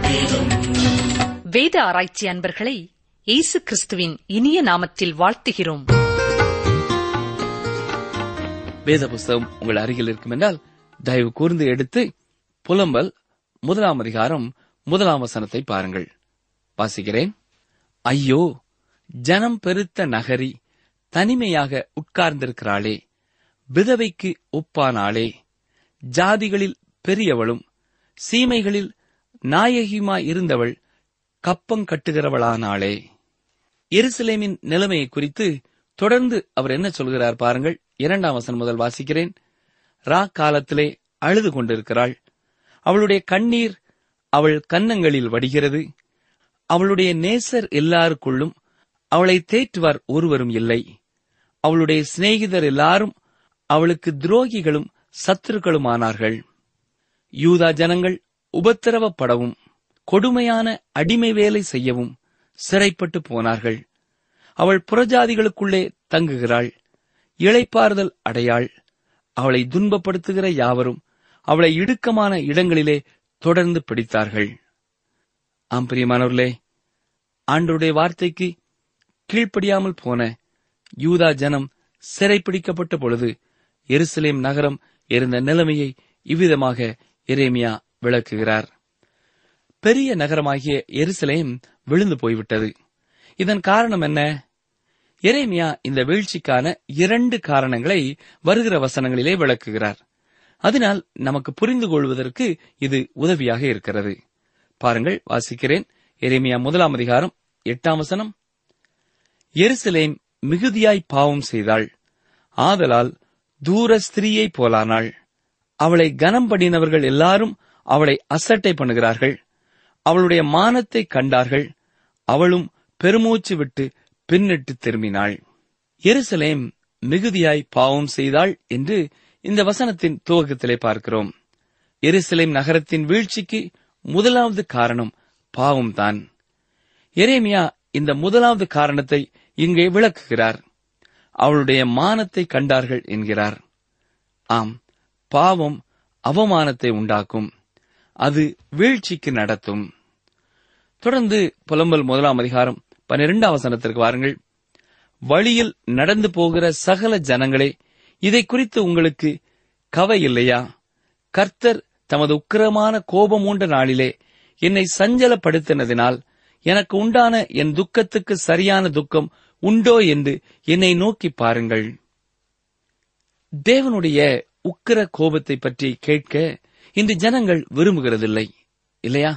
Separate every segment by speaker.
Speaker 1: வேத ஆராய்ச்சி அன்பர்களை இயேசு கிறிஸ்துவின் இனிய நாமத்தில் வாழ்த்துகிறோம்
Speaker 2: வேத புஸ்தகம் உங்கள் அருகில் இருக்கும் என்றால் தயவு கூர்ந்து எடுத்து புலம்பல் முதலாம் அதிகாரம் முதலாம் வசனத்தை பாருங்கள் வாசிக்கிறேன் ஐயோ ஜனம் பெருத்த நகரி தனிமையாக உட்கார்ந்திருக்கிறாளே விதவைக்கு ஒப்பானாளே ஜாதிகளில் பெரியவளும் சீமைகளில் நாயகியுமாய் இருந்தவள் கப்பம் கட்டுகிறவளானாளே எருசலேமின் நிலைமையை குறித்து தொடர்ந்து அவர் என்ன சொல்கிறார் பாருங்கள் இரண்டாம் வசனம் முதல் வாசிக்கிறேன் ரா காலத்திலே அழுது கொண்டிருக்கிறாள் அவளுடைய கண்ணீர் அவள் கன்னங்களில் வடிகிறது அவளுடைய நேசர் எல்லாருக்குள்ளும் அவளை தேற்றுவார் ஒருவரும் இல்லை அவளுடைய சிநேகிதர் எல்லாரும் அவளுக்கு துரோகிகளும் சத்துருக்களுமானார்கள் யூதா ஜனங்கள் உபத்திரவப்படவும் கொடுமையான அடிமை வேலை செய்யவும் சிறைப்பட்டு போனார்கள் அவள் புறஜாதிகளுக்குள்ளே தங்குகிறாள் இளைப்பாறுதல் அடையாள் அவளை துன்பப்படுத்துகிற யாவரும் அவளை இடுக்கமான இடங்களிலே தொடர்ந்து பிடித்தார்கள் ஆம் பிரியமானவர்களே ஆண்டருடைய வார்த்தைக்கு கீழ்ப்படியாமல் போன யூதா ஜனம் சிறைப்பிடிக்கப்பட்ட பொழுது எருசலேம் நகரம் இருந்த நிலைமையை இவ்விதமாக எரேமியா விளக்குகிறார் பெரிய நகரமாகிய எருசலேம் விழுந்து போய்விட்டது இதன் காரணம் என்ன எரேமியா இந்த வீழ்ச்சிக்கான இரண்டு காரணங்களை வருகிற வசனங்களிலே விளக்குகிறார் அதனால் நமக்கு புரிந்து கொள்வதற்கு இது உதவியாக இருக்கிறது பாருங்கள் வாசிக்கிறேன் எரேமியா முதலாம் அதிகாரம் எட்டாம் வசனம் எருசலேம் மிகுதியாய் பாவம் செய்தாள் ஆதலால் தூர ஸ்திரீயை போலானாள் அவளை கனம் பண்ணினவர்கள் எல்லாரும் அவளை அசட்டை பண்ணுகிறார்கள் அவளுடைய மானத்தை கண்டார்கள் அவளும் பெருமூச்சு விட்டு பின்னிட்டு திரும்பினாள் எருசலேம் மிகுதியாய் பாவம் செய்தாள் என்று இந்த வசனத்தின் துவக்கத்திலே பார்க்கிறோம் எருசலேம் நகரத்தின் வீழ்ச்சிக்கு முதலாவது காரணம் பாவம்தான் எரேமியா இந்த முதலாவது காரணத்தை இங்கே விளக்குகிறார் அவளுடைய மானத்தை கண்டார்கள் என்கிறார் ஆம் பாவம் அவமானத்தை உண்டாக்கும் அது வீழ்ச்சிக்கு நடத்தும் தொடர்ந்து புலம்பல் முதலாம் அதிகாரம் பன்னிரெண்டாம் வசனத்திற்கு வாருங்கள் வழியில் நடந்து போகிற சகல ஜனங்களே இதை குறித்து உங்களுக்கு கவை இல்லையா கர்த்தர் தமது உக்கிரமான கோபம் உண்ட நாளிலே என்னை சஞ்சலப்படுத்தினதினால் எனக்கு உண்டான என் துக்கத்துக்கு சரியான துக்கம் உண்டோ என்று என்னை நோக்கி பாருங்கள் தேவனுடைய உக்கிர கோபத்தை பற்றி கேட்க இன்று ஜனங்கள் விரும்புகிறதில்லை இல்லையா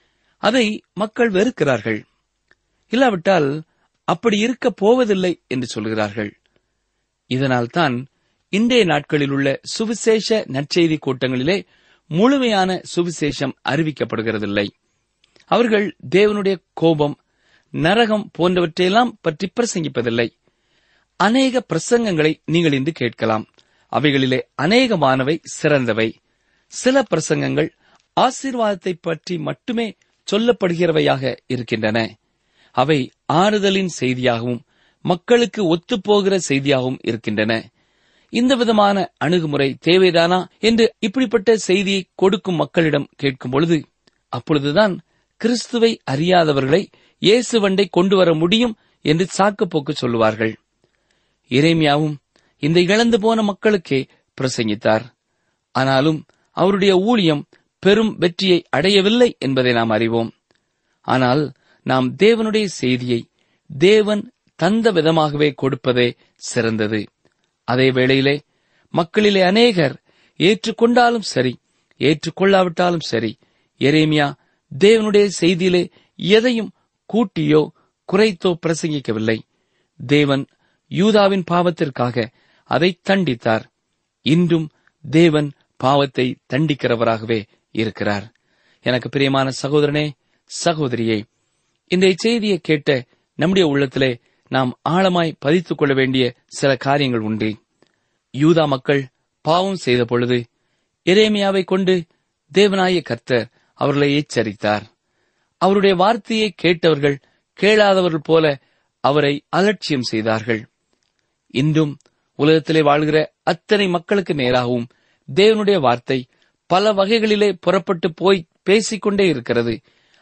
Speaker 2: அதை மக்கள் வெறுக்கிறார்கள் இல்லாவிட்டால் அப்படி இருக்க போவதில்லை என்று சொல்கிறார்கள் இதனால்தான் இன்றைய நாட்களில் உள்ள சுவிசேஷ நற்செய்தி கூட்டங்களிலே முழுமையான சுவிசேஷம் அறிவிக்கப்படுகிறதில்லை அவர்கள் தேவனுடைய கோபம் நரகம் போன்றவற்றையெல்லாம் பற்றி பிரசங்கிப்பதில்லை அநேக பிரசங்கங்களை நீங்கள் இன்று கேட்கலாம் அவைகளிலே அநேகமானவை சிறந்தவை சில பிரசங்கங்கள் ஆசீர்வாதத்தை பற்றி மட்டுமே சொல்லப்படுகிறவையாக இருக்கின்றன அவை ஆறுதலின் செய்தியாகவும் மக்களுக்கு ஒத்துப்போகிற செய்தியாகவும் இருக்கின்றன இந்த விதமான அணுகுமுறை தேவைதானா என்று இப்படிப்பட்ட செய்தியை கொடுக்கும் மக்களிடம் கேட்கும் பொழுது அப்பொழுதுதான் கிறிஸ்துவை அறியாதவர்களை இயேசுவண்டை கொண்டு வர முடியும் என்று சாக்குப்போக்கு சொல்லுவார்கள் இறைமையாவும் இந்த இழந்து போன மக்களுக்கே பிரசங்கித்தார் ஆனாலும் அவருடைய ஊழியம் பெரும் வெற்றியை அடையவில்லை என்பதை நாம் அறிவோம் ஆனால் நாம் தேவனுடைய செய்தியை தேவன் தந்த விதமாகவே கொடுப்பதே சிறந்தது அதே வேளையிலே மக்களிலே அநேகர் ஏற்றுக்கொண்டாலும் சரி ஏற்றுக்கொள்ளாவிட்டாலும் சரி எரேமியா தேவனுடைய செய்தியிலே எதையும் கூட்டியோ குறைத்தோ பிரசங்கிக்கவில்லை தேவன் யூதாவின் பாவத்திற்காக அதை தண்டித்தார் இன்றும் தேவன் பாவத்தை தண்டிக்கிறவராகவே இருக்கிறார் எனக்கு பிரியமான சகோதரனே சகோதரியே இந்த செய்தியை கேட்ட நம்முடைய உள்ளத்திலே நாம் ஆழமாய் பதித்துக் கொள்ள வேண்டிய சில காரியங்கள் உண்டு யூதா மக்கள் பாவம் செய்த பொழுது எரேமியாவை கொண்டு தேவனாய கர்த்தர் அவர்களை எச்சரித்தார் அவருடைய வார்த்தையை கேட்டவர்கள் கேளாதவர்கள் போல அவரை அலட்சியம் செய்தார்கள் இன்றும் உலகத்திலே வாழ்கிற அத்தனை மக்களுக்கு நேராகவும் தேவனுடைய வார்த்தை பல வகைகளிலே புறப்பட்டு போய் பேசிக்கொண்டே இருக்கிறது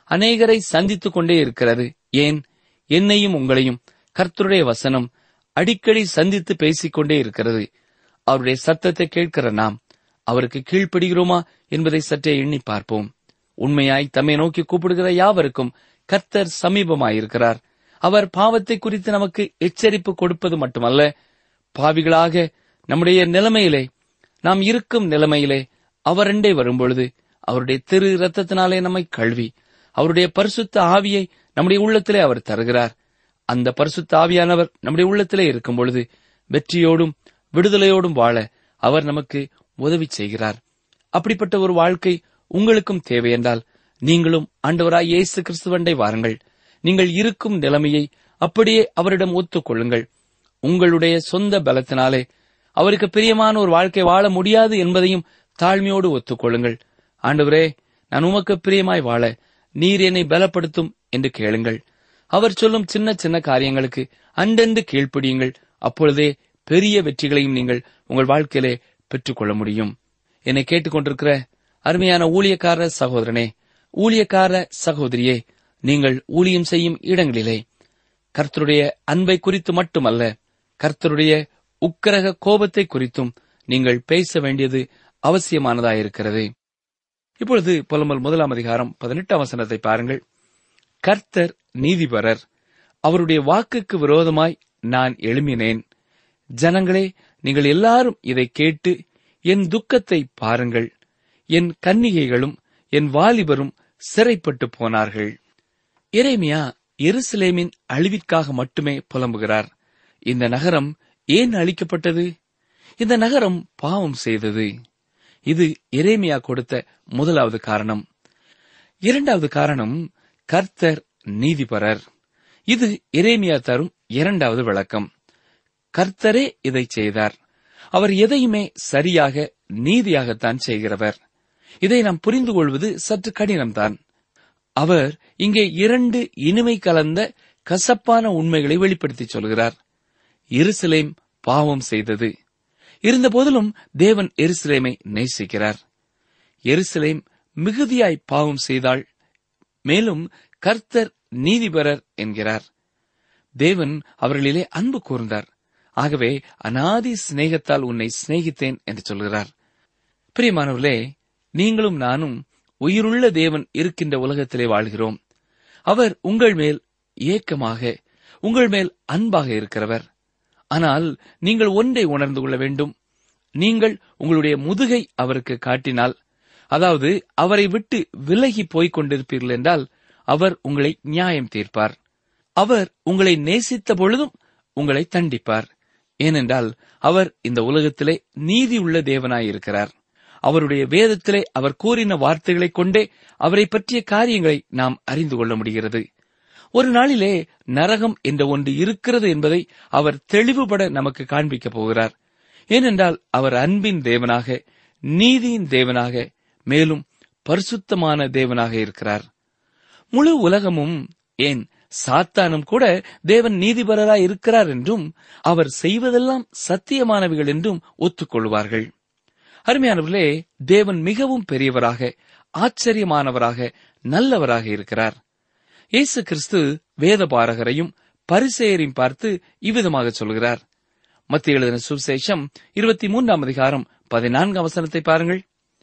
Speaker 2: அநேகரை சந்தித்துக் கொண்டே இருக்கிறது ஏன் என்னையும் உங்களையும் கர்த்தருடைய வசனம் அடிக்கடி சந்தித்து பேசிக்கொண்டே இருக்கிறது அவருடைய சத்தத்தை கேட்கிற நாம் அவருக்கு கீழ்ப்படுகிறோமா என்பதை சற்றே எண்ணி பார்ப்போம் உண்மையாய் தம்மை நோக்கி கூப்பிடுகிற யாவருக்கும் கர்த்தர் சமீபமாயிருக்கிறார் அவர் பாவத்தை குறித்து நமக்கு எச்சரிப்பு கொடுப்பது மட்டுமல்ல பாவிகளாக நம்முடைய நிலைமையிலே நாம் இருக்கும் நிலைமையிலே அவரண்டே வரும்பொழுது அவருடைய திரு இரத்தத்தினாலே நம்மை கழுவி அவருடைய பரிசுத்த ஆவியை நம்முடைய உள்ளத்திலே அவர் தருகிறார் அந்த பரிசுத்த ஆவியானவர் நம்முடைய உள்ளத்திலே இருக்கும் பொழுது வெற்றியோடும் விடுதலையோடும் வாழ அவர் நமக்கு உதவி செய்கிறார் அப்படிப்பட்ட ஒரு வாழ்க்கை உங்களுக்கும் தேவை என்றால் நீங்களும் ஆண்டவராய் இயேசு கிறிஸ்துவண்டை வாருங்கள் நீங்கள் இருக்கும் நிலைமையை அப்படியே அவரிடம் ஒத்துக்கொள்ளுங்கள் உங்களுடைய சொந்த பலத்தினாலே அவருக்கு பிரியமான ஒரு வாழ்க்கை வாழ முடியாது என்பதையும் தாழ்மையோடு ஒத்துக்கொள்ளுங்கள் ஆண்டவரே நான் உமக்கு பிரியமாய் வாழ நீர் என்னை பலப்படுத்தும் என்று கேளுங்கள் அவர் சொல்லும் சின்ன சின்ன காரியங்களுக்கு அண்டென்று கீழ்ப்படியுங்கள் அப்பொழுதே பெரிய வெற்றிகளையும் நீங்கள் உங்கள் வாழ்க்கையிலே பெற்றுக்கொள்ள முடியும் என்னை கேட்டுக்கொண்டிருக்கிற அருமையான ஊழியக்கார சகோதரனே ஊழியக்கார சகோதரியே நீங்கள் ஊழியம் செய்யும் இடங்களிலே கர்த்தருடைய அன்பை குறித்து மட்டுமல்ல கர்த்தருடைய உக்கிரக கோபத்தை குறித்தும் நீங்கள் பேச வேண்டியது அவசியமானதாயிருக்கிறது இப்பொழுது புலம்பல் முதலாம் அதிகாரம் பதினெட்டாம் வசனத்தை பாருங்கள் கர்த்தர் நீதிபரர் அவருடைய வாக்குக்கு விரோதமாய் நான் எழும்பினேன் ஜனங்களே நீங்கள் எல்லாரும் இதை கேட்டு என் துக்கத்தை பாருங்கள் என் கன்னிகைகளும் என் வாலிபரும் சிறைப்பட்டு போனார்கள் எரேமியா எருசலேமின் அழிவிற்காக மட்டுமே புலம்புகிறார் இந்த நகரம் ஏன் அழிக்கப்பட்டது இந்த நகரம் பாவம் செய்தது இது எரேமியா கொடுத்த முதலாவது காரணம் இரண்டாவது காரணம் கர்த்தர் நீதிபரர் இது எரேமியா தரும் இரண்டாவது விளக்கம் கர்த்தரே இதை செய்தார் அவர் எதையுமே சரியாக நீதியாகத்தான் செய்கிறவர் இதை நாம் புரிந்து கொள்வது சற்று கடினம்தான் அவர் இங்கே இரண்டு இனிமை கலந்த கசப்பான உண்மைகளை வெளிப்படுத்தி சொல்கிறார் எருசலேம் பாவம் செய்தது இருந்தபோதிலும் தேவன் எருசலேமை நேசிக்கிறார் எருசலேம் மிகுதியாய் பாவம் செய்தாள் மேலும் கர்த்தர் நீதிபரர் என்கிறார் தேவன் அவர்களிலே அன்பு கூர்ந்தார் ஆகவே அனாதி சிநேகத்தால் உன்னை சிநேகித்தேன் என்று சொல்கிறார் பிரியமானவர்களே நீங்களும் நானும் உயிருள்ள தேவன் இருக்கின்ற உலகத்திலே வாழ்கிறோம் அவர் உங்கள் மேல் ஏக்கமாக உங்கள் மேல் அன்பாக இருக்கிறவர் ஆனால் நீங்கள் ஒன்றை உணர்ந்து கொள்ள வேண்டும் நீங்கள் உங்களுடைய முதுகை அவருக்கு காட்டினால் அதாவது அவரை விட்டு விலகி போய்க் கொண்டிருப்பீர்கள் என்றால் அவர் உங்களை நியாயம் தீர்ப்பார் அவர் உங்களை நேசித்த பொழுதும் உங்களை தண்டிப்பார் ஏனென்றால் அவர் இந்த உலகத்திலே நீதியுள்ள தேவனாயிருக்கிறார் அவருடைய வேதத்திலே அவர் கூறின வார்த்தைகளைக் கொண்டே அவரை பற்றிய காரியங்களை நாம் அறிந்து கொள்ள முடிகிறது ஒரு நாளிலே நரகம் என்ற ஒன்று இருக்கிறது என்பதை அவர் தெளிவுபட நமக்கு காண்பிக்கப் போகிறார் ஏனென்றால் அவர் அன்பின் தேவனாக நீதியின் தேவனாக மேலும் பரிசுத்தமான தேவனாக இருக்கிறார் முழு உலகமும் ஏன் சாத்தானும் கூட தேவன் நீதிபரராய் இருக்கிறார் என்றும் அவர் செய்வதெல்லாம் சத்தியமானவைகள் என்றும் ஒத்துக்கொள்வார்கள் அருமையானவர்களே தேவன் மிகவும் பெரியவராக ஆச்சரியமானவராக நல்லவராக இருக்கிறார் இயேசு கிறிஸ்து வேதபாரகரையும் பரிசெயரையும் பார்த்து இவ்விதமாக சொல்கிறார் மத்திய எழுதின சுவிசேஷம் இருபத்தி மூன்றாம் அதிகாரம் பதினான்காம் வசனத்தை பாருங்கள்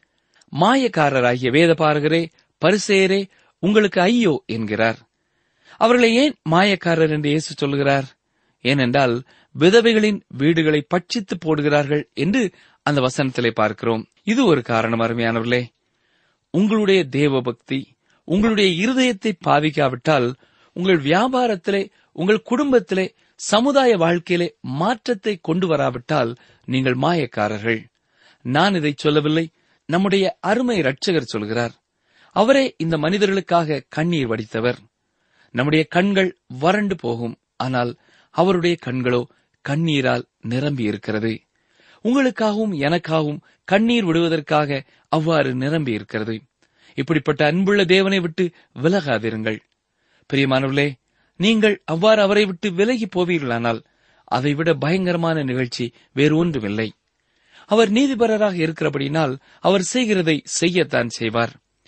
Speaker 2: மாயக்காரராகிய வேதபாரகரே பரிசெயரே உங்களுக்கு ஐயோ என்கிறார் அவர்களை ஏன் மாயக்காரர் என்று இயேசு சொல்கிறார் ஏனென்றால் விதவைகளின் வீடுகளை பட்சித்து போடுகிறார்கள் என்று அந்த வசனத்திலே பார்க்கிறோம் இது ஒரு காரணம் அருமையானவர்களே உங்களுடைய தேவ பக்தி உங்களுடைய இருதயத்தை பாதிக்காவிட்டால் உங்கள் வியாபாரத்திலே உங்கள் குடும்பத்திலே சமுதாய வாழ்க்கையிலே மாற்றத்தை கொண்டு வராவிட்டால் நீங்கள் மாயக்காரர்கள் நான் இதை சொல்லவில்லை நம்முடைய அருமை ரட்சகர் சொல்கிறார் அவரே இந்த மனிதர்களுக்காக கண்ணீர் வடித்தவர் நம்முடைய கண்கள் வறண்டு போகும் ஆனால் அவருடைய கண்களோ கண்ணீரால் நிரம்பி இருக்கிறது உங்களுக்காகவும் எனக்காகவும் கண்ணீர் விடுவதற்காக அவ்வாறு நிரம்பி இருக்கிறது இப்படிப்பட்ட அன்புள்ள தேவனை விட்டு விலகாதிருங்கள் பிரியமானவர்களே நீங்கள் அவ்வாறு அவரை விட்டு விலகி போவீர்களானால் அதைவிட பயங்கரமான நிகழ்ச்சி வேறு ஒன்றுமில்லை அவர் நீதிபரராக இருக்கிறபடினால் அவர் செய்கிறதை செய்யத்தான் செய்வார்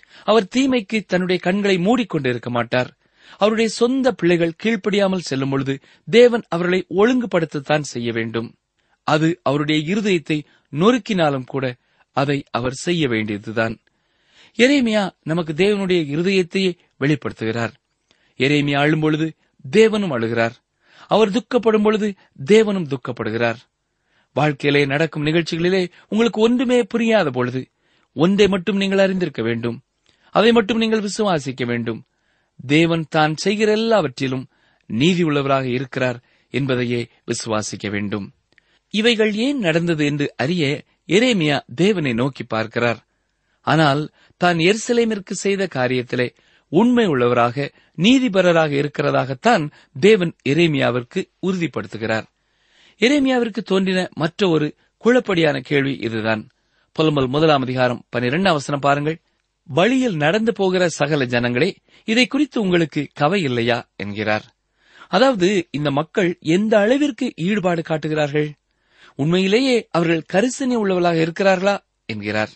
Speaker 2: அவர் தீமைக்கு தன்னுடைய கண்களை மூடிக்கொண்டிருக்க மாட்டார் அவருடைய சொந்த பிள்ளைகள் கீழ்ப்படியாமல் செல்லும் பொழுது தேவன் அவர்களை ஒழுங்குபடுத்தத்தான் செய்ய வேண்டும் அது அவருடைய இருதயத்தை நொறுக்கினாலும் கூட அதை அவர் செய்ய வேண்டியதுதான் எரேமியா நமக்கு தேவனுடைய இருதயத்தையே வெளிப்படுத்துகிறார் எரேமியா அழும் பொழுது தேவனும் அழுகிறார் அவர் துக்கப்படும் பொழுது தேவனும் துக்கப்படுகிறார் வாழ்க்கையிலே நடக்கும் நிகழ்ச்சிகளிலே உங்களுக்கு ஒன்றுமே புரியாத பொழுது ஒன்றை மட்டும் நீங்கள் அறிந்திருக்க வேண்டும் அதை மட்டும் நீங்கள் விசுவாசிக்க வேண்டும் தேவன் தான் செய்கிற எல்லாவற்றிலும் நீதி உள்ளவராக இருக்கிறார் என்பதையே விசுவாசிக்க வேண்டும் இவைகள் ஏன் நடந்தது என்று அறிய எரேமியா தேவனை நோக்கி பார்க்கிறார் ஆனால் தான் எருசலேமிற்கு செய்த காரியத்திலே உண்மை உள்ளவராக நீதிபரராக இருக்கிறதாகத்தான் தேவன் எரேமியாவிற்கு உறுதிப்படுத்துகிறார் எரேமியாவிற்கு தோன்றின மற்ற ஒரு குழப்படியான கேள்வி இதுதான் புலம்பல் முதலாம் அதிகாரம் பனிரெண்டாம் வசனம் பாருங்கள் வழியில் நடந்து போகிற சகல ஜனங்களே இதை குறித்து உங்களுக்கு கவை இல்லையா என்கிறார் அதாவது இந்த மக்கள் எந்த அளவிற்கு ஈடுபாடு காட்டுகிறார்கள் உண்மையிலேயே அவர்கள் கரிசனை உள்ளவர்களாக இருக்கிறார்களா என்கிறார்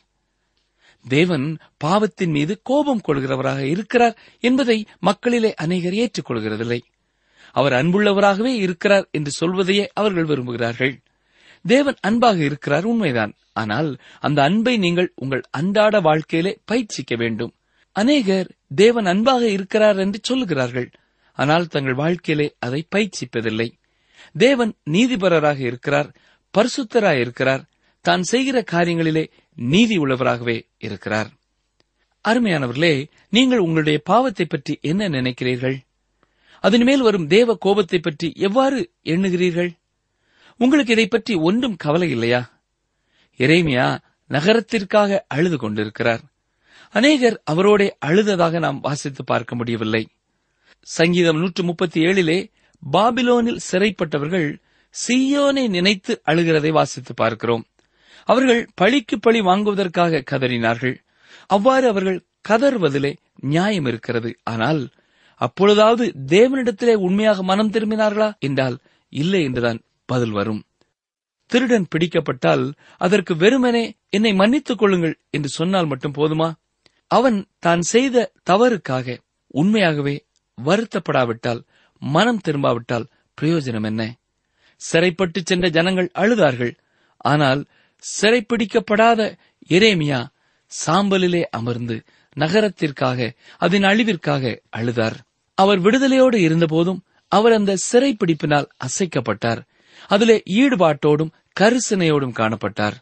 Speaker 2: தேவன் பாவத்தின் மீது கோபம் கொள்கிறவராக இருக்கிறார் என்பதை மக்களிலே அநேகர் ஏற்றுக்கொள்கிறதில்லை அவர் அன்புள்ளவராகவே இருக்கிறார் என்று சொல்வதையே அவர்கள் விரும்புகிறார்கள் தேவன் அன்பாக இருக்கிறார் உண்மைதான் ஆனால் அந்த அன்பை நீங்கள் உங்கள் அன்றாட வாழ்க்கையிலே பயிற்சிக்க வேண்டும் அநேகர் தேவன் அன்பாக இருக்கிறார் என்று சொல்லுகிறார்கள் ஆனால் தங்கள் வாழ்க்கையிலே அதை பயிற்சிப்பதில்லை தேவன் நீதிபரராக இருக்கிறார் பரிசுத்தராய் இருக்கிறார் தான் செய்கிற காரியங்களிலே நீதி உள்ளவராகவே இருக்கிறார் அருமையானவர்களே நீங்கள் உங்களுடைய பாவத்தை பற்றி என்ன நினைக்கிறீர்கள் அதன் மேல் வரும் தேவ கோபத்தை பற்றி எவ்வாறு எண்ணுகிறீர்கள் உங்களுக்கு இதை பற்றி ஒன்றும் கவலை இல்லையா எரேமியா நகரத்திற்காக அழுது கொண்டிருக்கிறார் அநேகர் அவரோட அழுததாக நாம் வாசித்து பார்க்க முடியவில்லை சங்கீதம் நூற்று முப்பத்தி ஏழிலே பாபிலோனில் சிறைப்பட்டவர்கள் சியோனை நினைத்து அழுகிறதை வாசித்து பார்க்கிறோம் அவர்கள் பழிக்கு பழி வாங்குவதற்காக கதறினார்கள் அவ்வாறு அவர்கள் கதறுவதிலே நியாயம் இருக்கிறது ஆனால் அப்பொழுதாவது தேவனிடத்திலே உண்மையாக மனம் திரும்பினார்களா என்றால் இல்லை என்றுதான் பதில் வரும் திருடன் பிடிக்கப்பட்டால் அதற்கு வெறுமனே என்னை மன்னித்துக் கொள்ளுங்கள் என்று சொன்னால் மட்டும் போதுமா அவன் தான் செய்த தவறுக்காக உண்மையாகவே வருத்தப்படாவிட்டால் மனம் திரும்பாவிட்டால் பிரயோஜனம் என்ன சிறைப்பட்டு சென்ற ஜனங்கள் அழுதார்கள் ஆனால் சிறைப்பிடிக்கப்படாத எரேமியா சாம்பலிலே அமர்ந்து நகரத்திற்காக அதன் அழிவிற்காக அழுதார் அவர் விடுதலையோடு இருந்தபோதும் அவர் அந்த சிறைப்பிடிப்பினால் அசைக்கப்பட்டார் அதிலே ஈடுபாட்டோடும் கரிசனையோடும் காணப்பட்டார்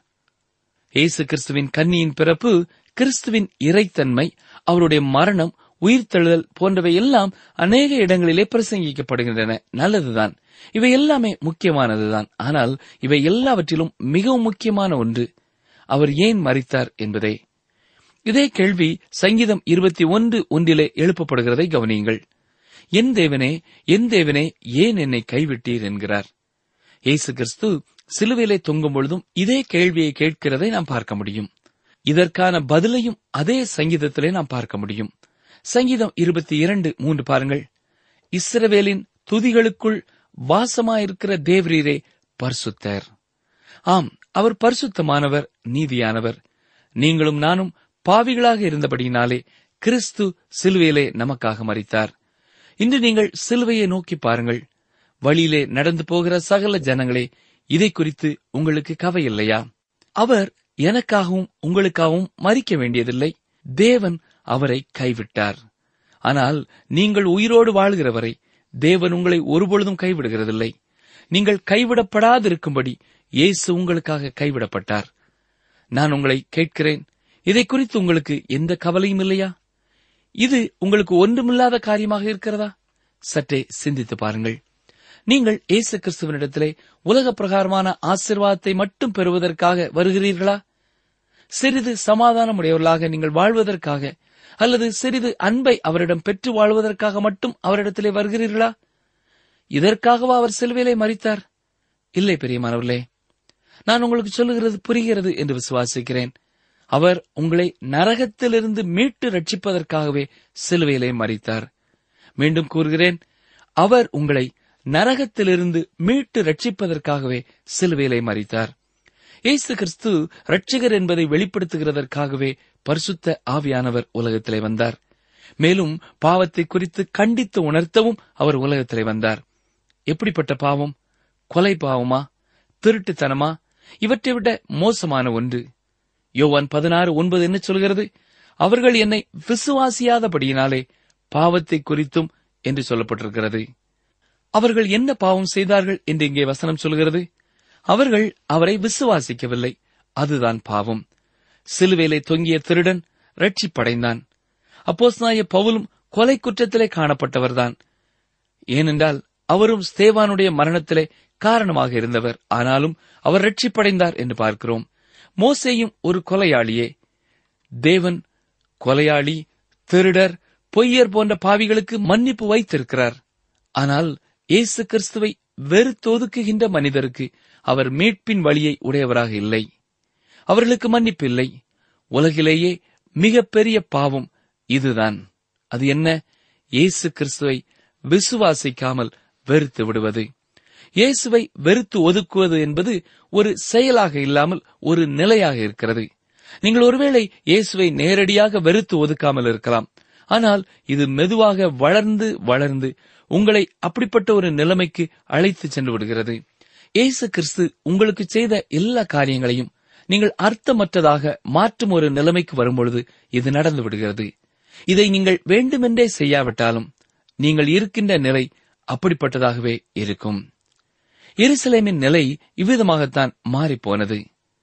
Speaker 2: இயேசு கிறிஸ்துவின் கன்னியின் பிறப்பு கிறிஸ்துவின் இறைத்தன்மை அவருடைய மரணம் உயிர்த்தெழுதல் போன்றவை எல்லாம் அநேக இடங்களிலே பிரசங்கிக்கப்படுகின்றன நல்லதுதான் இவை எல்லாமே முக்கியமானதுதான் ஆனால் இவை எல்லாவற்றிலும் மிகவும் முக்கியமான ஒன்று அவர் ஏன் மறித்தார் என்பதே இதே கேள்வி சங்கீதம் இருபத்தி ஒன்று ஒன்றிலே எழுப்பப்படுகிறதை கவனியுங்கள் என் தேவனே என் தேவனே ஏன் என்னை கைவிட்டீர் என்கிறார் இயேசு கிறிஸ்து சிலுவையிலே தொங்கும் பொழுதும் இதே கேள்வியை கேட்கிறதை நாம் பார்க்க முடியும் இதற்கான பதிலையும் அதே சங்கீதத்திலே நாம் பார்க்க முடியும் சங்கீதம் இருபத்தி இரண்டு மூன்று பாருங்கள் இஸ்ரவேலின் துதிகளுக்குள் வாசமாயிருக்கிற தேவரீரே பரிசுத்தர் ஆம் அவர் பரிசுத்தமானவர் நீதியானவர் நீங்களும் நானும் பாவிகளாக இருந்தபடியினாலே கிறிஸ்து சிலுவையிலே நமக்காக மறித்தார் இன்று நீங்கள் சிலுவையை நோக்கி பாருங்கள் வழியிலே நடந்து போகிற சகல ஜனங்களே இதை குறித்து உங்களுக்கு கவை இல்லையா அவர் எனக்காகவும் உங்களுக்காகவும் மறிக்க வேண்டியதில்லை தேவன் அவரை கைவிட்டார் ஆனால் நீங்கள் உயிரோடு வாழ்கிறவரை தேவன் உங்களை ஒருபொழுதும் கைவிடுகிறதில்லை நீங்கள் கைவிடப்படாதிருக்கும்படி இயேசு உங்களுக்காக கைவிடப்பட்டார் நான் உங்களை கேட்கிறேன் இதை குறித்து உங்களுக்கு எந்த கவலையும் இல்லையா இது உங்களுக்கு ஒன்றுமில்லாத காரியமாக இருக்கிறதா சற்றே சிந்தித்து பாருங்கள் நீங்கள் இயேசு கிறிஸ்துவனிடத்திலே உலக பிரகாரமான ஆசிர்வாதத்தை மட்டும் பெறுவதற்காக வருகிறீர்களா சிறிது சமாதானம் உடையவர்களாக நீங்கள் வாழ்வதற்காக அல்லது சிறிது அன்பை அவரிடம் பெற்று வாழ்வதற்காக மட்டும் அவரிடத்திலே வருகிறீர்களா இதற்காகவா அவர் சிலுவையிலே மறித்தார் இல்லை பெரியமானவர்களே நான் உங்களுக்கு சொல்லுகிறது புரிகிறது என்று விசுவாசிக்கிறேன் அவர் உங்களை நரகத்திலிருந்து மீட்டு ரட்சிப்பதற்காகவே சிலுவையிலே மறித்தார் மீண்டும் கூறுகிறேன் அவர் உங்களை நரகத்திலிருந்து மீட்டு ரட்சிப்பதற்காகவே சிலுவையிலே மறித்தார் இயேசு கிறிஸ்து ரட்சகர் என்பதை வெளிப்படுத்துகிறதற்காகவே பரிசுத்த ஆவியானவர் உலகத்திலே வந்தார் மேலும் பாவத்தை குறித்து கண்டித்து உணர்த்தவும் அவர் உலகத்திலே வந்தார் எப்படிப்பட்ட பாவம் கொலை பாவமா திருட்டுத்தனமா இவற்றை விட மோசமான ஒன்று யோவான் பதினாறு ஒன்பது என்ன சொல்கிறது அவர்கள் என்னை விசுவாசியாதபடியினாலே பாவத்தை குறித்தும் என்று சொல்லப்பட்டிருக்கிறது அவர்கள் என்ன பாவம் செய்தார்கள் என்று இங்கே வசனம் சொல்கிறது அவர்கள் அவரை விசுவாசிக்கவில்லை அதுதான் பாவம் சிலுவையிலே தொங்கிய திருடன் ரட்சிப்படைந்தான் அப்போஸ்தலனாகிய பவுலும் கொலை குற்றத்திலே காணப்பட்டவர்தான் ஏனென்றால் அவரும் ஸ்தேவானுடைய மரணத்திலே காரணமாக இருந்தவர் ஆனாலும் அவர் ரட்சிப்படைந்தார் என்று பார்க்கிறோம் மோசேயும் ஒரு கொலையாளியே தேவன் கொலையாளி திருடர் பொய்யர் போன்ற பாவிகளுக்கு மன்னிப்பு வைத்திருக்கிறார் ஆனால் இயேசு கிறிஸ்துவை வெறுத்தொதுக்குகின்ற மனிதருக்கு அவர் மீட்பின் வழியை உடையவராக இல்லை அவர்களுக்கு மன்னிப்பு இல்லை உலகிலேயே மிகப்பெரிய பாவம் இதுதான் அது என்ன இயேசு கிறிஸ்துவை விசுவாசிக்காமல் வெறுத்து விடுவது இயேசுவை வெறுத்து ஒதுக்குவது என்பது ஒரு செயலாக இல்லாமல் ஒரு நிலையாக இருக்கிறது நீங்கள் ஒருவேளை இயேசுவை நேரடியாக வெறுத்து ஒதுக்காமல் இருக்கலாம் ஆனால் இது மெதுவாக வளர்ந்து வளர்ந்து உங்களை அப்படிப்பட்ட ஒரு நிலைமைக்கு அழைத்து சென்று விடுகிறது இயேசு கிறிஸ்து உங்களுக்கு செய்த எல்லா காரியங்களையும் நீங்கள் அர்த்தமற்றதாக மாற்றும் ஒரு நிலைமைக்கு வரும்பொழுது இது நடந்து விடுகிறது இதை நீங்கள் வேண்டுமென்றே செய்யாவிட்டாலும் நீங்கள் இருக்கின்ற நிலை அப்படிப்பட்டதாகவே இருக்கும் எருசலேமின் நிலை இவ்விதமாகத்தான் மாறிப்போனது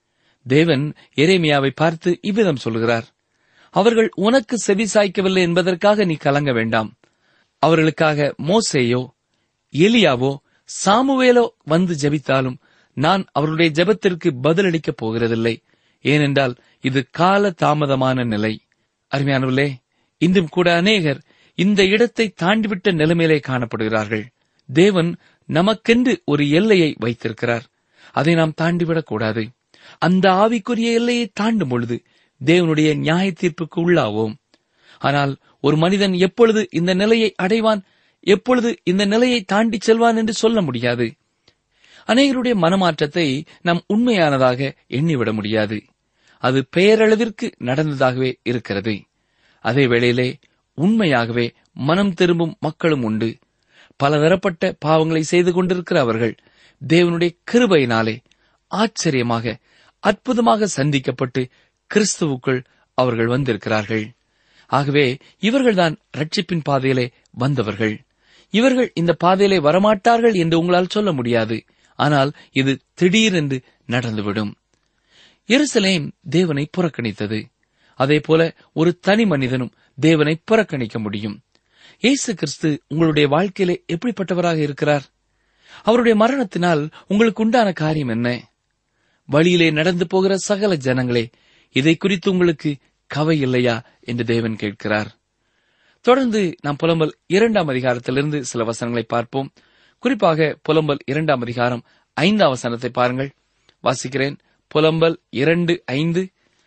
Speaker 2: தேவன் எரேமியாவை பார்த்து இவ்விதம் சொல்கிறார் அவர்கள் உனக்கு செவி சாய்க்கவில்லை என்பதற்காக நீ கலங்க வேண்டாம் அவர்களுக்காக மோசேயோ எலியாவோ சாமுவேலோ வந்து ஜெபித்தாலும் நான் அவருடைய ஜெபத்திற்கு பதிலளிக்கப் போகிறதில்லை ஏனென்றால் இது கால தாமதமான நிலை அருமையானவர்களே இன்றும் கூட அநேகர் இந்த இடத்தை தாண்டிவிட்ட நிலைமையிலே காணப்படுகிறார்கள் தேவன் நமக்கென்று ஒரு எல்லையை வைத்திருக்கிறார் அதை நாம் தாண்டிவிடக் கூடாது அந்த ஆவிக்குரிய எல்லையை தாண்டும் பொழுது தேவனுடைய நியாய தீர்ப்புக்கு உள்ளாவோம் ஆனால் ஒரு மனிதன் எப்பொழுது இந்த நிலையை அடைவான் எப்பொழுது இந்த நிலையை தாண்டி செல்வான் என்று சொல்ல முடியாது அநேகருடைய மனமாற்றத்தை நாம் உண்மையானதாக எண்ணிவிட முடியாது அது பெயரளவிற்கு நடந்ததாகவே இருக்கிறது அதே வேளையிலே உண்மையாகவே மனம் திரும்பும் மக்களும் உண்டு பலதரப்பட்ட பாவங்களை செய்து கொண்டிருக்கிற அவர்கள் தேவனுடைய கிருபையினாலே ஆச்சரியமாக அற்புதமாக சந்திக்கப்பட்டு கிறிஸ்துவுக்குள் அவர்கள் வந்திருக்கிறார்கள் ஆகவே இவர்கள்தான் ரட்சிப்பின் பாதையிலே வந்தவர்கள் இவர்கள் இந்த பாதையிலே வரமாட்டார்கள் என்று உங்களால் சொல்ல முடியாது ஆனால் இது திடீரென்று நடந்துவிடும் எருசலேம் தேவனை புறக்கணித்தது அதே போல ஒரு தனி மனிதனும் தேவனை புறக்கணிக்க முடியும் இயேசு கிறிஸ்து உங்களுடைய வாழ்க்கையிலே எப்படிப்பட்டவராக இருக்கிறார் அவருடைய மரணத்தினால் உங்களுக்கு உண்டான காரியம் என்ன வழியிலே நடந்து போகிற சகல ஜனங்களே இதை குறித்து உங்களுக்கு கவை இல்லையா என்று தேவன் கேட்கிறார் தொடர்ந்து நாம் புலம்பல் இரண்டாம் அதிகாரத்திலிருந்து சில வசனங்களை பார்ப்போம் குறிப்பாக புலம்பல் இரண்டாம் அதிகாரம் ஐந்தாம் வசனத்தை பாருங்கள் வாசிக்கிறேன் புலம்பல் இரண்டு ஐந்து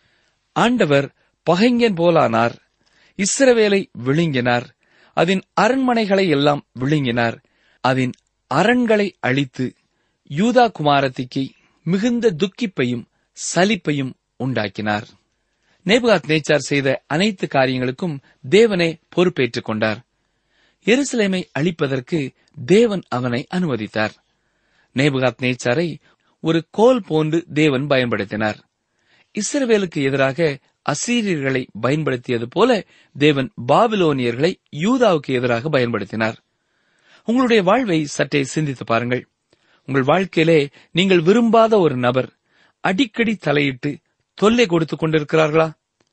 Speaker 2: ஆண்டவர் பகைஞன் போலானார் இஸ்ரவேலை விழுங்கினார் அதன் அரண்மனைகளை எல்லாம் விழுங்கினார் அதன் அரண்களை அழித்து யூதா குமாரத்திக்கு மிகுந்த துக்கிப்பையும் சலிப்பையும் உண்டாக்கினார் நேபுகாத் நேச்சார் செய்த அனைத்து காரியங்களுக்கும் தேவனே பொறுப்பேற்றுக் கொண்டார் எருசலேமை அழிப்பதற்கு தேவன் அவனை அனுமதித்தார் நேபுகாத் நேச்சாரை ஒரு கோல் போன்று தேவன் பயன்படுத்தினார் இஸ்ரவேலுக்கு எதிராக அசீரியர்களை பயன்படுத்தியது போல தேவன் பாபிலோனியர்களை யூதாவுக்கு எதிராக பயன்படுத்தினார் உங்களுடைய வாழ்வை சற்றே சிந்தித்து பாருங்கள் உங்கள் வாழ்க்கையிலே நீங்கள் விரும்பாத ஒரு நபர் அடிக்கடி தலையிட்டு தொல்லை கொடுத்துக் கொண்டிருக்கிறார்களா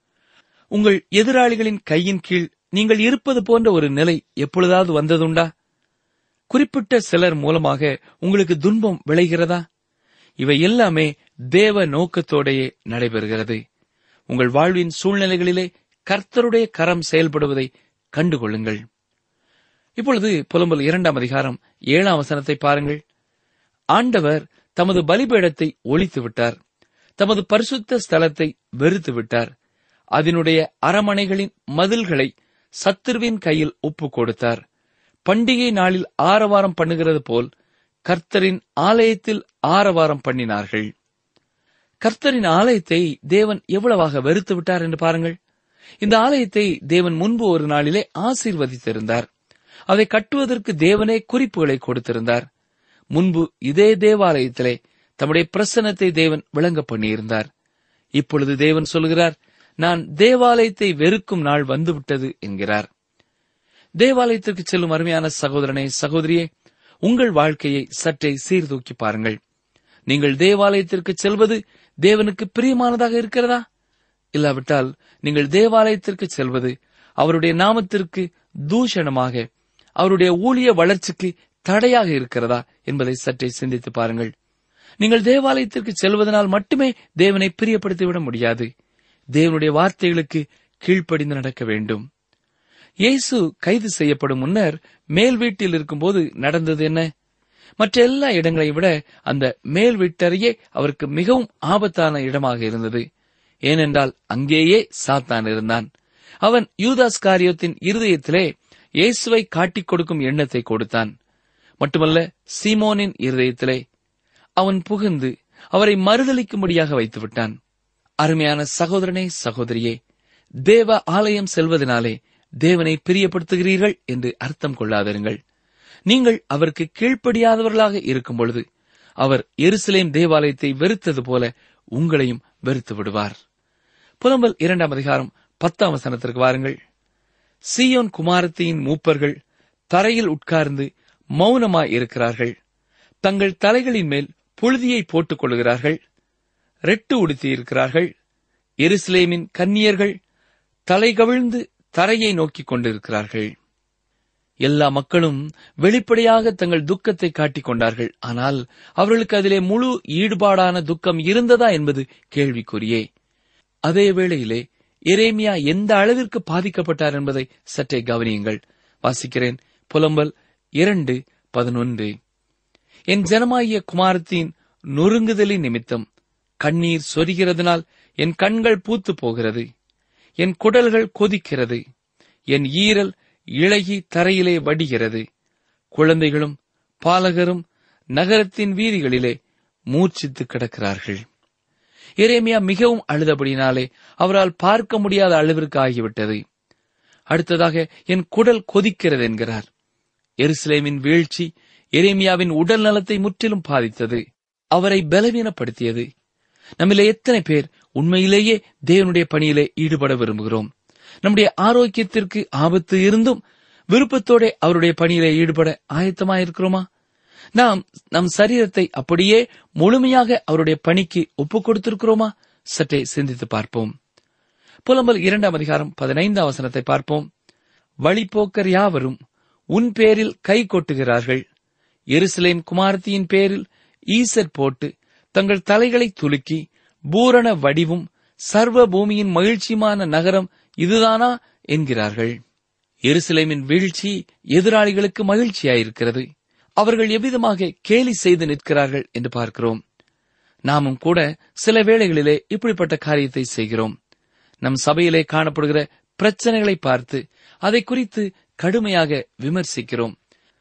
Speaker 2: உங்கள் எதிராளிகளின் கையின் கீழ் நீங்கள் இருப்பது போன்ற ஒரு நிலை எப்பொழுதாவது வந்ததுண்டா குறிப்பிட்ட சிலர் மூலமாக உங்களுக்கு துன்பம் விளைகிறதா இவை எல்லாமே தேவ நோக்கத்தோடையே நடைபெறுகிறது உங்கள் வாழ்வின் சூழ்நிலைகளிலே கர்த்தருடைய கரம் செயல்படுவதை கண்டுகொள்ளுங்கள் இப்பொழுது புலம்பல் இரண்டாம் அதிகாரம் ஏழாம் வசனத்தை பாருங்கள் ஆண்டவர் தமது பலிபீடத்தை ஒழித்து விட்டார் தமது பரிசுத்த ஸ்தலத்தை வெறுத்து விட்டார் அதனுடைய அரமனைகளின் மதில்களை சத்துருவின் கையில் ஒப்புக் கொடுத்தார் பண்டிகை நாளில் ஆரவாரம் பண்ணுகிறது போல் கர்த்தரின் ஆலயத்தில் ஆரவாரம் பண்ணினார்கள் கர்த்தரின் ஆலயத்தை தேவன் எவ்வளவாக வெறுத்து விட்டார் என்று பாருங்கள் இந்த ஆலயத்தை தேவன் முன்பு ஒரு நாளிலே ஆசீர்வதித்திருந்தார் அதை கட்டுவதற்கு தேவனே குறிப்புகளை கொடுத்திருந்தார் முன்பு இதே தேவாலயத்திலே தம்முடைய பிரசன்னத்தை தேவன் விளங்க பண்ணியிருந்தார் இப்பொழுது தேவன் சொல்கிறார் நான் தேவாலயத்தை வெறுக்கும் நாள் வந்துவிட்டது என்கிறார் தேவாலயத்திற்கு செல்லும் அருமையான சகோதரனே சகோதரியே உங்கள் வாழ்க்கையை சற்றே சீர்தூக்கி பாருங்கள் நீங்கள் தேவாலயத்திற்கு செல்வது தேவனுக்கு பிரியமானதாக இருக்கிறதா இல்லாவிட்டால் நீங்கள் தேவாலயத்திற்கு செல்வது அவருடைய நாமத்திற்கு தூஷணமாக அவருடைய ஊழிய வளர்ச்சிக்கு தடையாக இருக்கிறதா என்பதை சற்றே சிந்தித்து பாருங்கள் நீங்கள் தேவாலயத்திற்கு செல்வதனால் மட்டுமே தேவனை பிரியப்படுத்திவிட முடியாது தேவனுடைய வார்த்தைகளுக்கு கீழ்ப்படிந்து நடக்க வேண்டும் இயேசு கைது செய்யப்படும் முன்னர் மேல் வீட்டில் இருக்கும்போது நடந்தது என்ன மற்ற எல்லா இடங்களையும் விட அந்த மேல் வீட்டறையே அவருக்கு மிகவும் ஆபத்தான இடமாக இருந்தது ஏனென்றால் அங்கேயே சாத்தான் இருந்தான் அவன் யூதாஸ் காரியத்தின் இருதயத்திலே இயேசுவை காட்டிக் கொடுக்கும் எண்ணத்தை கொடுத்தான் மட்டுமல்ல சீமோனின் இருதயத்திலே அவன் புகுந்து அவரை மறுதளிக்கும்படியாக வைத்து விட்டான் அருமையான சகோதரனே சகோதரியே தேவ ஆலயம் செல்வதனாலே தேவனை பிரியப்படுத்துகிறீர்கள் என்று அர்த்தம் கொள்ளாதிருங்கள் நீங்கள் அவருக்கு கீழ்ப்படியாதவர்களாக இருக்கும் பொழுது அவர் எருசலேம் தேவாலயத்தை வெறுத்தது போல உங்களையும் வெறுத்து விடுவார் புலம்பல் இரண்டாம் அதிகாரம் பத்தாம் வசனத்திற்கு வாருங்கள் சீயோன் குமாரத்தியின் மூப்பர்கள் தரையில் உட்கார்ந்து மௌனமாய் இருக்கிறார்கள் தங்கள் தலைகளின் மேல் புழுதியை போட்டுக் கொள்கிறார்கள் ரெட்டு உடுத்தியிருக்கிறார்கள் எருசலேமின் கன்னியர்கள் தலைகவிழ்ந்து தரையை நோக்கிக் கொண்டிருக்கிறார்கள் எல்லா மக்களும் வெளிப்படையாக தங்கள் துக்கத்தை காட்டிக் கொண்டார்கள் ஆனால் அவர்களுக்கு அதிலே முழு ஈடுபாடான துக்கம் இருந்ததா என்பது கேள்விக்குறியே அதே வேளையிலே எரேமியா எந்த அளவிற்கு பாதிக்கப்பட்டார் என்பதை சற்றே கவனியுங்கள் வாசிக்கிறேன் புலம்பல் இரண்டு பதினொன்று என் ஜனமாகிய குமாரத்தின் நொறுங்குதலின் நிமித்தம் கண்ணீர் சொரிகிறதுனால் என் கண்கள் பூத்து போகிறது என் குடல்கள் கொதிக்கிறது என் ஈரல் இழகி தரையிலே வடிகிறது குழந்தைகளும் பாலகரும் நகரத்தின் வீதிகளிலே மூர்ச்சித்து கிடக்கிறார்கள் எரேமியா மிகவும் அழுதபடினாலே அவரால் பார்க்க முடியாத அளவிற்கு ஆகிவிட்டது அடுத்ததாக என் குடல் கொதிக்கிறது என்கிறார் எருசலேமின் வீழ்ச்சி எரேமியாவின் உடல் நலத்தை முற்றிலும் பாதித்தது அவரை பலவீனப்படுத்தியது நம்மிலே எத்தனை பேர் உண்மையிலேயே தேவனுடைய பணியிலே ஈடுபட விரும்புகிறோம் நம்முடைய ஆரோக்கியத்திற்கு ஆபத்து இருந்தும் விருப்பத்தோட அவருடைய பணியிலே ஈடுபட ஆயத்தமாயிருக்கிறோமா நாம் நம் சரீரத்தை அப்படியே முழுமையாக அவருடைய பணிக்கு ஒப்புக் கொடுத்திருக்கிறோமா சற்றே சிந்தித்து பார்ப்போம் புலம்பல் இரண்டாம் அதிகாரம் பதினைந்தாம் வசனத்தை பார்ப்போம் வழிபோக்கர் யாவரும் உன் பேரில் கை கொட்டுகிறார்கள் எருசலேம் குமாரத்தியின் பேரில் ஈசர் போட்டு தங்கள் தலைகளை துலுக்கி பூரண வடிவும் சர்வ பூமியின் மகிழ்ச்சியுமான நகரம் இதுதானா என்கிறார்கள் எருசலேமின் வீழ்ச்சி எதிராளிகளுக்கு மகிழ்ச்சியாயிருக்கிறது அவர்கள் எவ்விதமாக கேலி செய்து நிற்கிறார்கள் என்று பார்க்கிறோம் நாமும் கூட சில வேளைகளிலே இப்படிப்பட்ட காரியத்தை செய்கிறோம் நம் சபையிலே காணப்படுகிற பிரச்சனைகளை பார்த்து அதை குறித்து கடுமையாக விமர்சிக்கிறோம்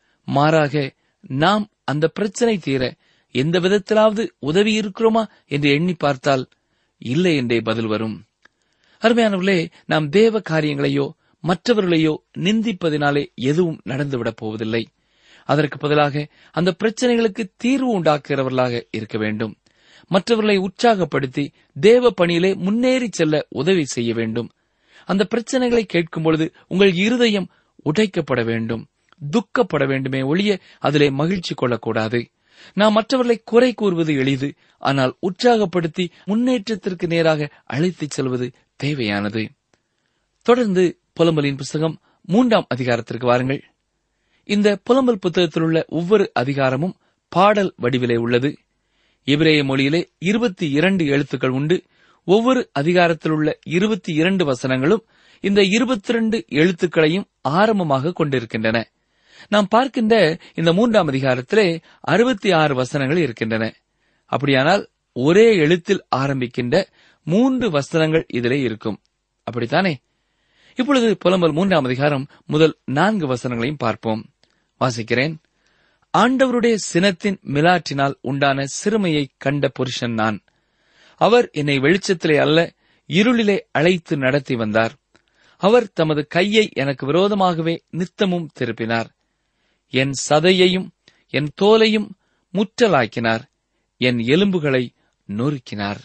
Speaker 2: மாறாக நாம் அந்த பிரச்சனை தீர எந்த விதத்திலாவது உதவி இருக்கிறோமா என்று எண்ணி பார்த்தால் இல்லை என்றே பதில் வரும் அருமையானவர்களே நாம் தேவ காரியங்களையோ மற்றவர்களையோ நிந்திப்பதினாலே எதுவும் நடந்துவிடப் போவதில்லை அதற்கு பதிலாக அந்த பிரச்சனைகளுக்கு தீர்வு உண்டாக்குகிறவர்களாக இருக்க வேண்டும் மற்றவர்களை உற்சாகப்படுத்தி தேவ பணியிலே முன்னேறி செல்ல உதவி செய்ய வேண்டும் அந்த பிரச்சனைகளை கேட்கும் பொழுது உங்கள் இருதயம் உடைக்கப்பட வேண்டும் துக்கப்பட வேண்டுமே ஒழிய அதிலே மகிழ்ச்சி கொள்ளக்கூடாது நாம் மற்றவர்களை குறை கூறுவது எளிது ஆனால் உற்சாகப்படுத்தி முன்னேற்றத்திற்கு நேராக அழைத்துச் செல்வது தேவையானது தொடர்ந்து புலம்பலின் புஸ்தகம் மூன்றாம் அதிகாரத்திற்கு வாருங்கள் இந்த புலம்பல் புத்தகத்தில் உள்ள ஒவ்வொரு அதிகாரமும் பாடல் வடிவிலே உள்ளது எபிரேய மொழியிலே இருபத்தி இரண்டு எழுத்துக்கள் உண்டு ஒவ்வொரு அதிகாரத்தில் உள்ள இருபத்தி இரண்டு வசனங்களும் இந்த இருபத்தி இரண்டு எழுத்துக்களையும் ஆரம்பமாக கொண்டிருக்கின்றன நாம் பார்க்கின்ற இந்த மூன்றாம் அதிகாரத்திலே அறுபத்தி ஆறு வசனங்கள் இருக்கின்றன அப்படியானால் ஒரே எழுத்தில் ஆரம்பிக்கின்ற மூன்று வசனங்கள் இதிலே இருக்கும் அப்படித்தானே இப்பொழுது புலம்பல் மூன்றாம் அதிகாரம் முதல் நான்கு வசனங்களையும் பார்ப்போம் வாசிக்கிறேன் ஆண்டவருடைய சினத்தின் மிலாற்றினால் உண்டான சிறுமையை கண்ட புருஷன் நான் அவர் என்னை வெளிச்சத்திலே அல்ல இருளிலே அழைத்து நடத்தி வந்தார் அவர் தமது கையை எனக்கு விரோதமாகவே நித்தமும் திருப்பினார் என் சதையையும் என் தோலையும் முற்றலாக்கினார் என் எலும்புகளை நொறுக்கினார்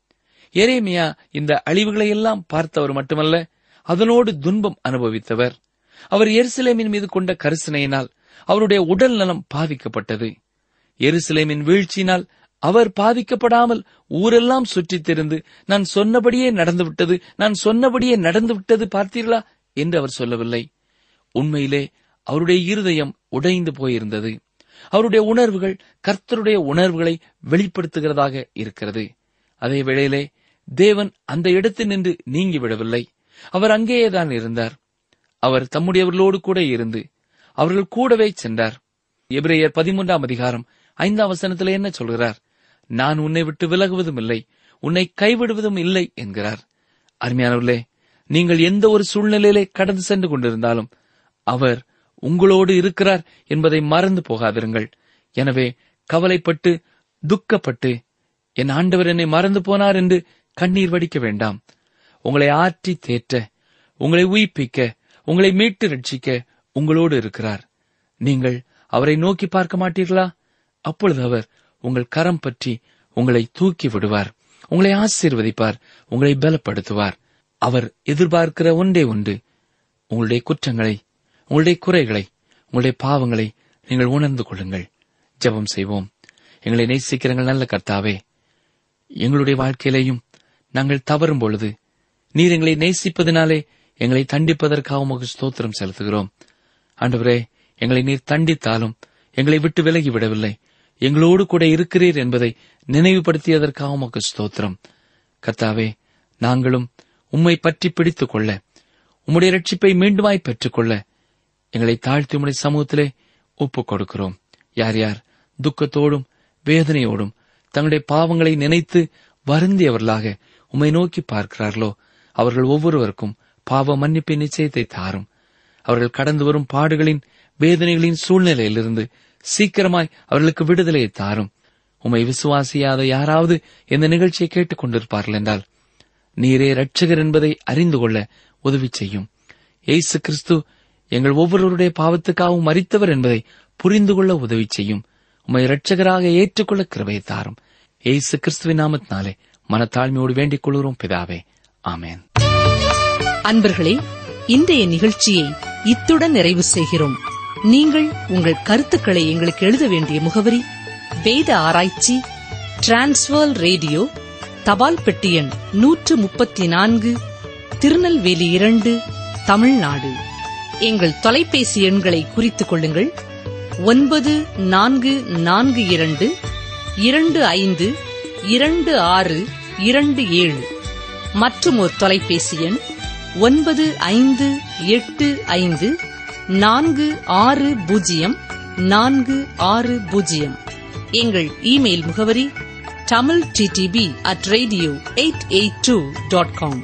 Speaker 2: எரேமியா இந்த அழிவுகளை எல்லாம் பார்த்தவர் மட்டுமல்ல அதனோடு துன்பம் அனுபவித்தவர் அவர் எருசலேமின் மீது கொண்ட கரிசனையினால் அவருடைய உடல் நலம் பாதிக்கப்பட்டது எருசலேமின் வீழ்ச்சியினால் அவர் பாதிக்கப்படாமல் ஊரெல்லாம் சுற்றித் திரிந்து நான் சொன்னபடியே நடந்துவிட்டது நான் சொன்னபடியே நடந்துவிட்டது பார்த்தீர்களா என்று அவர் சொல்லவில்லை உண்மையிலே அவருடைய இருதயம் உடைந்து போயிருந்தது அவருடைய உணர்வுகள் கர்த்தருடைய உணர்வுகளை வெளிப்படுத்துகிறதாக இருக்கிறது அதே வேளையிலே தேவன் அந்த இடத்தில் நின்று நீங்கிவிடவில்லை அவர் அங்கேயேதான் இருந்தார் அவர் தம்முடையவர்களோடு கூட இருந்து அவர்கள் கூடவே சென்றார் எபிரேயர் பதிமூன்றாம் அதிகாரம் ஐந்தாம் வசனத்தில் என்ன சொல்கிறார் நான் உன்னை விட்டு விலகுவதும் இல்லை உன்னை கைவிடுவதும் இல்லை என்கிறார் அருமையானவர்களே நீங்கள் எந்த ஒரு சூழ்நிலையிலே கடந்து சென்று கொண்டிருந்தாலும் அவர் உங்களோடு இருக்கிறார் என்பதை மறந்து போகாதிருங்கள் எனவே கவலைப்பட்டு துக்கப்பட்டு என் ஆண்டவர் என்னை மறந்து போனார் என்று கண்ணீர் வடிக்க வேண்டாம் உங்களை ஆற்றி தேற்ற உங்களை உயிர்ப்பிக்க உங்களை மீட்டு ரட்சிக்க உங்களோடு இருக்கிறார் நீங்கள் அவரை நோக்கி பார்க்க மாட்டீர்களா அப்பொழுது அவர் உங்கள் கரம் பற்றி உங்களை தூக்கி விடுவார் உங்களை ஆசீர்வதிப்பார் உங்களை பலப்படுத்துவார் அவர் எதிர்பார்க்கிற ஒன்றே ஒன்று உங்களுடைய குற்றங்களை உங்களுடைய குறைகளை உங்களுடைய பாவங்களை நீங்கள் உணர்ந்து கொள்ளுங்கள் ஜெபம் செய்வோம் எங்களை நேசிக்கிறங்கள் நல்ல கர்த்தாவே எங்களுடைய வாழ்க்கையிலேயும் நாங்கள் தவறும் பொழுது நீர் எங்களை நேசிப்பதினாலே எங்களை தண்டிப்பதற்காக உமக்கு ஸ்தோத்திரம் செலுத்துகிறோம் ஆண்டவரே எங்களை நீர் தண்டித்தாலும் எங்களை விட்டு விலகி விடவில்லை எங்களோடு கூட இருக்கிறீர் என்பதை நினைவுபடுத்தியதற்காக உமக்கு ஸ்தோத்திரம் கர்த்தாவே நாங்களும் உம்மை பற்றி பிடித்துக் கொள்ள உம்முடைய ரட்சிப்பை மீண்டுமாய் பெற்றுக்கொள்ள எங்களை தாழ்த்தி உம்முடைய சமூகத்திலே ஒப்புக் கொடுக்கிறோம் யார் யார் துக்கத்தோடும் வேதனையோடும் தங்களுடைய பாவங்களை நினைத்து வருந்தியவர்களாக உம்மை நோக்கி பார்க்கிறார்களோ அவர்கள் ஒவ்வொருவருக்கும் பாவ மன்னிப்பின் நிச்சயத்தை தாரும் அவர்கள் கடந்து வரும் பாடுகளின் வேதனைகளின் சூழ்நிலையிலிருந்து சீக்கிரமாய் அவர்களுக்கு விடுதலையை தாரும் உம்மை விசுவாசியாத யாராவது இந்த நிகழ்ச்சியை கேட்டுக் கொண்டிருப்பார்கள் என்றால் நீரே ரட்சகர் என்பதை அறிந்து கொள்ள உதவி செய்யும் ஏசு கிறிஸ்து எங்கள் ஒவ்வொருவருடைய பாவத்துக்காகவும் மறித்தவர் என்பதை புரிந்து கொள்ள உதவி செய்யும் உம்மை இரட்சகராக ஏற்றுக்கொள்ள கிருபையை தாரும் ஏசு கிறிஸ்துவின் நாமத்தினாலே மனத்தாழ்மையோடு வேண்டிக் கொள்கிறோம் பிதாவே ஆமென்
Speaker 1: அன்பர்களே இன்றைய நிகழ்ச்சியை இத்துடன் நிறைவு செய்கிறோம் நீங்கள் உங்கள் கருத்துக்களை எங்களுக்கு எழுத வேண்டிய முகவரி வேத ஆராய்ச்சி டிரான்ஸ்வர் ரேடியோ தபால் பெட்டி எண் நூற்று முப்பத்தி நான்கு திருநெல்வேலி இரண்டு தமிழ்நாடு எங்கள் தொலைபேசி எண்களை குறித்துக் கொள்ளுங்கள் ஒன்பது நான்கு நான்கு இரண்டு இரண்டு ஐந்து இரண்டு ஆறு இரண்டு ஏழு மற்றும் ஒரு தொலைபேசி எண் ஒன்பது ஐந்து எட்டு ஐந்து நான்கு ஆறு பூஜ்ஜியம் நான்கு ஆறு பூஜ்ஜியம் எங்கள் இமெயில் முகவரி Tamil DTP at radio eight eight two dot com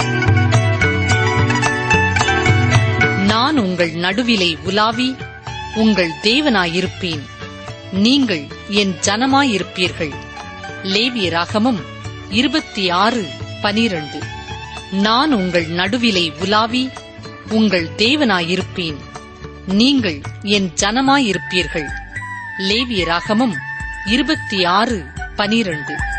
Speaker 1: நான் உங்கள் நடுவிலே உலாவி உங்கள் தேவனாயிருப்பேன் நீங்கள் என் ஜனமாயிருப்பீர்கள் லேவியராகமம் இருபத்தி ஆறு பனிரண்டு நான் உங்கள் நடுவிலே உலாவி உங்கள் தேவனாயிருப்பேன் நீங்கள் என் ஜனமாயிருப்பீர்கள் லேவியராகமம் இருபத்தி ஆறு பனிரண்டு